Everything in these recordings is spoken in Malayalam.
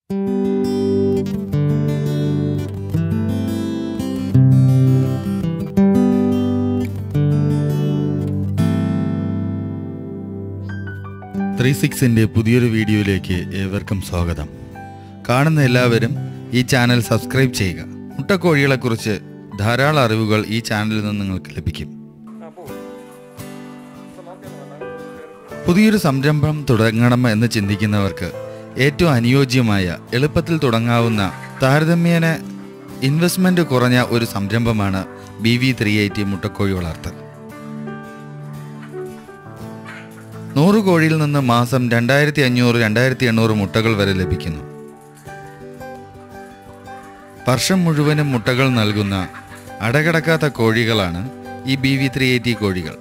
ത്രീ സിക്സിൻ്റെ പുതിയൊരു വീഡിയോയിലേക്ക് ഏവർക്കും സ്വാഗതം കാണുന്ന എല്ലാവരും ഈ ചാനൽ സബ്സ്ക്രൈബ് ചെയ്യുക മുട്ടക്കോഴികളെക്കുറിച്ച് ധാരാളം അറിവുകൾ ഈ ചാനലിൽ നിന്ന് നിങ്ങൾക്ക് ലഭിക്കും പുതിയൊരു സംരംഭം തുടങ്ങണം എന്ന് ചിന്തിക്കുന്നവർക്ക് ഏറ്റവും അനുയോജ്യമായ എളുപ്പത്തിൽ തുടങ്ങാവുന്ന താരതമ്യേന ഇൻവെസ്റ്റ്മെന്റ് കുറഞ്ഞ ഒരു സംരംഭമാണ് ബി വി ത്രീ എയ്റ്റി മുട്ടക്കോഴി വളർത്തൽ നൂറ് കോഴിയിൽ നിന്ന് മാസം രണ്ടായിരത്തി അഞ്ഞൂറ് രണ്ടായിരത്തി എണ്ണൂറ് മുട്ടകൾ വരെ ലഭിക്കുന്നു വർഷം മുഴുവനും മുട്ടകൾ നൽകുന്ന അടകടക്കാത്ത കോഴികളാണ് ഈ ബി വി ത്രീ എയ്റ്റി കോഴികൾ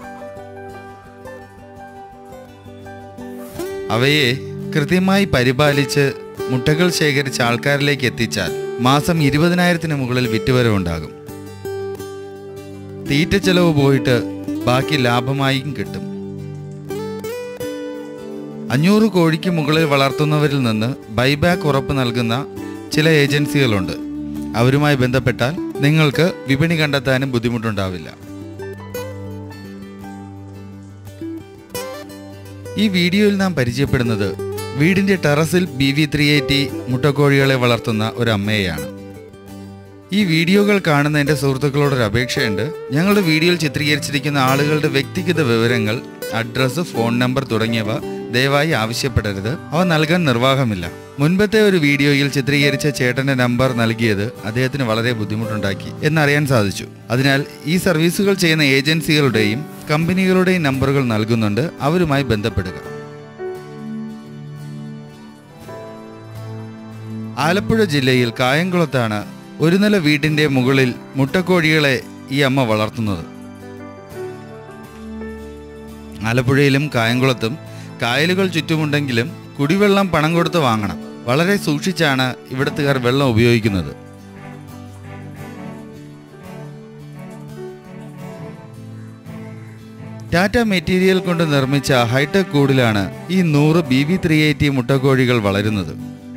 അവയെ കൃത്യമായി പരിപാലിച്ച് മുട്ടകൾ ശേഖരിച്ച് ആൾക്കാരിലേക്ക് എത്തിച്ചാൽ മാസം ഇരുപതിനായിരത്തിന് മുകളിൽ വിറ്റുവരവുണ്ടാകും തീറ്റ ചെലവ് പോയിട്ട് ബാക്കി ലാഭമായും കിട്ടും അഞ്ഞൂറ് കോഴിക്ക് മുകളിൽ വളർത്തുന്നവരിൽ നിന്ന് ബൈബാക്ക് ഉറപ്പ് നൽകുന്ന ചില ഏജൻസികളുണ്ട് അവരുമായി ബന്ധപ്പെട്ടാൽ നിങ്ങൾക്ക് വിപണി കണ്ടെത്താനും ബുദ്ധിമുട്ടുണ്ടാവില്ല ഈ വീഡിയോയിൽ നാം പരിചയപ്പെടുന്നത് വീടിന്റെ ടെറസിൽ ബി വി ത്രീ എയ്റ്റി മുട്ടക്കോഴികളെ വളർത്തുന്ന ഒരു അമ്മയെയാണ് ഈ വീഡിയോകൾ കാണുന്ന എൻ്റെ സുഹൃത്തുക്കളോടൊരു അപേക്ഷയുണ്ട് ഞങ്ങളുടെ വീഡിയോയിൽ ചിത്രീകരിച്ചിരിക്കുന്ന ആളുകളുടെ വ്യക്തിഗത വിവരങ്ങൾ അഡ്രസ്സ് ഫോൺ നമ്പർ തുടങ്ങിയവ ദയവായി ആവശ്യപ്പെടരുത് അവ നൽകാൻ നിർവാഹമില്ല മുൻപത്തെ ഒരു വീഡിയോയിൽ ചിത്രീകരിച്ച ചേട്ടന്റെ നമ്പർ നൽകിയത് അദ്ദേഹത്തിന് വളരെ ബുദ്ധിമുട്ടുണ്ടാക്കി എന്നറിയാൻ സാധിച്ചു അതിനാൽ ഈ സർവീസുകൾ ചെയ്യുന്ന ഏജൻസികളുടെയും കമ്പനികളുടെയും നമ്പറുകൾ നൽകുന്നുണ്ട് അവരുമായി ബന്ധപ്പെടുക ആലപ്പുഴ ജില്ലയിൽ കായംകുളത്താണ് ഒരു നില വീട്ടിന്റെ മുകളിൽ മുട്ടക്കോഴികളെ ഈ അമ്മ വളർത്തുന്നത് ആലപ്പുഴയിലും കായംകുളത്തും കായലുകൾ ചുറ്റുമുണ്ടെങ്കിലും കുടിവെള്ളം പണം കൊടുത്ത് വാങ്ങണം വളരെ സൂക്ഷിച്ചാണ് ഇവിടുത്തുകാർ വെള്ളം ഉപയോഗിക്കുന്നത് ടാറ്റ മെറ്റീരിയൽ കൊണ്ട് നിർമ്മിച്ച ഹൈടെക് കൂടിലാണ് ഈ നൂറ് ബി വി ത്രീ എയ്റ്റി മുട്ടക്കോഴികൾ വളരുന്നത്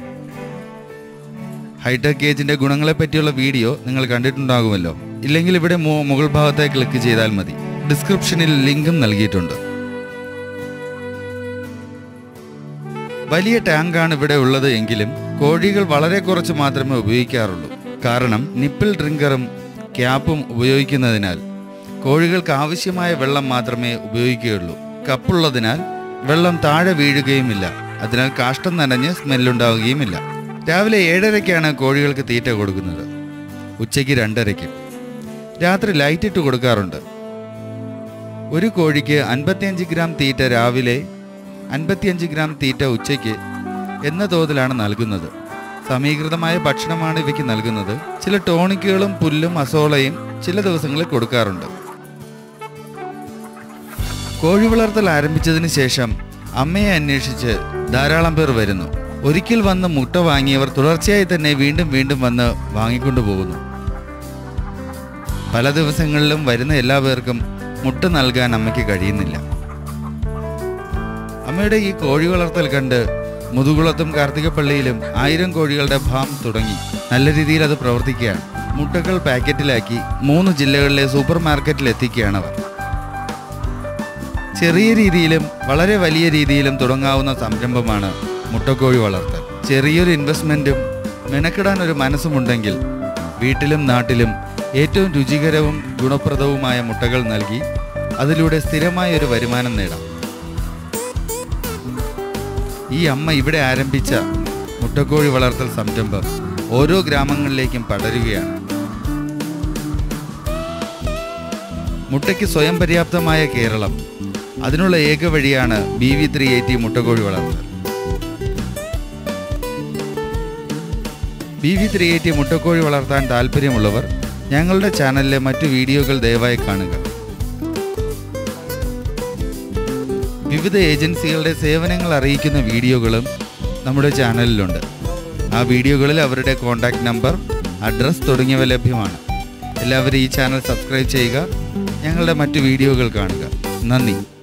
ഹൈടെക് കേജിന്റെ ഗുണങ്ങളെ പറ്റിയുള്ള വീഡിയോ നിങ്ങൾ കണ്ടിട്ടുണ്ടാകുമല്ലോ ഇല്ലെങ്കിൽ ഇവിടെ മു- മുകൾ ഭാഗത്തെ ക്ലിക്ക് ചെയ്താൽ മതി ഡിസ്ക്രിപ്ഷനിൽ ലിങ്കും നൽകിയിട്ടുണ്ട് വലിയ ടാങ്കാണ് ഇവിടെ ഉള്ളത് എങ്കിലും കോഴികൾ വളരെ കുറച്ച് മാത്രമേ ഉപയോഗിക്കാറുള്ളൂ കാരണം നിപ്പിൾ ഡ്രിങ്കറും ക്യാപ്പും ഉപയോഗിക്കുന്നതിനാൽ കോഴികൾക്ക് ആവശ്യമായ വെള്ളം മാത്രമേ ഉപയോഗിക്കുകയുള്ളൂ കപ്പുള്ളതിനാൽ വെള്ളം താഴെ വീഴുകയുമില്ല അതിനാൽ കാഷ്ടം നനഞ്ഞ് സ്മെല്ലുണ്ടാവുകയുമില്ല രാവിലെ ഏഴരയ്ക്കാണ് കോഴികൾക്ക് തീറ്റ കൊടുക്കുന്നത് ഉച്ചയ്ക്ക് രണ്ടരയ്ക്കും രാത്രി ലൈറ്റ് ഇട്ട് കൊടുക്കാറുണ്ട് ഒരു കോഴിക്ക് അൻപത്തിയഞ്ച് ഗ്രാം തീറ്റ രാവിലെ അൻപത്തിയഞ്ച് ഗ്രാം തീറ്റ ഉച്ചയ്ക്ക് എന്ന തോതിലാണ് നൽകുന്നത് സമീകൃതമായ ഭക്ഷണമാണ് ഇവയ്ക്ക് നൽകുന്നത് ചില ടോണിക്കുകളും പുല്ലും അസോളയും ചില ദിവസങ്ങളിൽ കൊടുക്കാറുണ്ട് കോഴി വളർത്തൽ ആരംഭിച്ചതിന് ശേഷം അമ്മയെ അന്വേഷിച്ച് ധാരാളം പേർ വരുന്നു ഒരിക്കൽ വന്ന് മുട്ട വാങ്ങിയവർ തുടർച്ചയായി തന്നെ വീണ്ടും വീണ്ടും വന്ന് വാങ്ങിക്കൊണ്ടു പോകുന്നു പല ദിവസങ്ങളിലും വരുന്ന എല്ലാ പേർക്കും മുട്ട നൽകാൻ അമ്മയ്ക്ക് കഴിയുന്നില്ല അമ്മയുടെ ഈ കോഴി വളർത്തൽ കണ്ട് മുതുകുളത്തും കാർത്തികപ്പള്ളിയിലും ആയിരം കോഴികളുടെ ഫാം തുടങ്ങി നല്ല രീതിയിൽ അത് പ്രവർത്തിക്കുകയാണ് മുട്ടകൾ പാക്കറ്റിലാക്കി മൂന്ന് ജില്ലകളിലെ സൂപ്പർ മാർക്കറ്റിൽ എത്തിക്കുകയാണ് അവർ ചെറിയ രീതിയിലും വളരെ വലിയ രീതിയിലും തുടങ്ങാവുന്ന സംരംഭമാണ് മുട്ടക്കോഴി വളർത്തൽ ചെറിയൊരു ഇൻവെസ്റ്റ്മെന്റും മെനക്കെടാൻ ഒരു മനസ്സുമുണ്ടെങ്കിൽ വീട്ടിലും നാട്ടിലും ഏറ്റവും രുചികരവും ഗുണപ്രദവുമായ മുട്ടകൾ നൽകി അതിലൂടെ സ്ഥിരമായ ഒരു വരുമാനം നേടാം ഈ അമ്മ ഇവിടെ ആരംഭിച്ച മുട്ടക്കോഴി വളർത്തൽ സംരംഭം ഓരോ ഗ്രാമങ്ങളിലേക്കും പടരുകയാണ് മുട്ടയ്ക്ക് സ്വയം പര്യാപ്തമായ കേരളം അതിനുള്ള ഏക വഴിയാണ് ബി വി ത്രീ എയ്റ്റി മുട്ടക്കോഴി വളർത്തൽ ബി വി ത്രീ എയ്റ്റി മുട്ടക്കോഴി വളർത്താൻ താല്പര്യമുള്ളവർ ഞങ്ങളുടെ ചാനലിലെ മറ്റു വീഡിയോകൾ ദയവായി കാണുക വിവിധ ഏജൻസികളുടെ സേവനങ്ങൾ അറിയിക്കുന്ന വീഡിയോകളും നമ്മുടെ ചാനലിലുണ്ട് ആ വീഡിയോകളിൽ അവരുടെ കോൺടാക്റ്റ് നമ്പർ അഡ്രസ് തുടങ്ങിയവ ലഭ്യമാണ് എല്ലാവരും ഈ ചാനൽ സബ്സ്ക്രൈബ് ചെയ്യുക ഞങ്ങളുടെ മറ്റു വീഡിയോകൾ കാണുക നന്ദി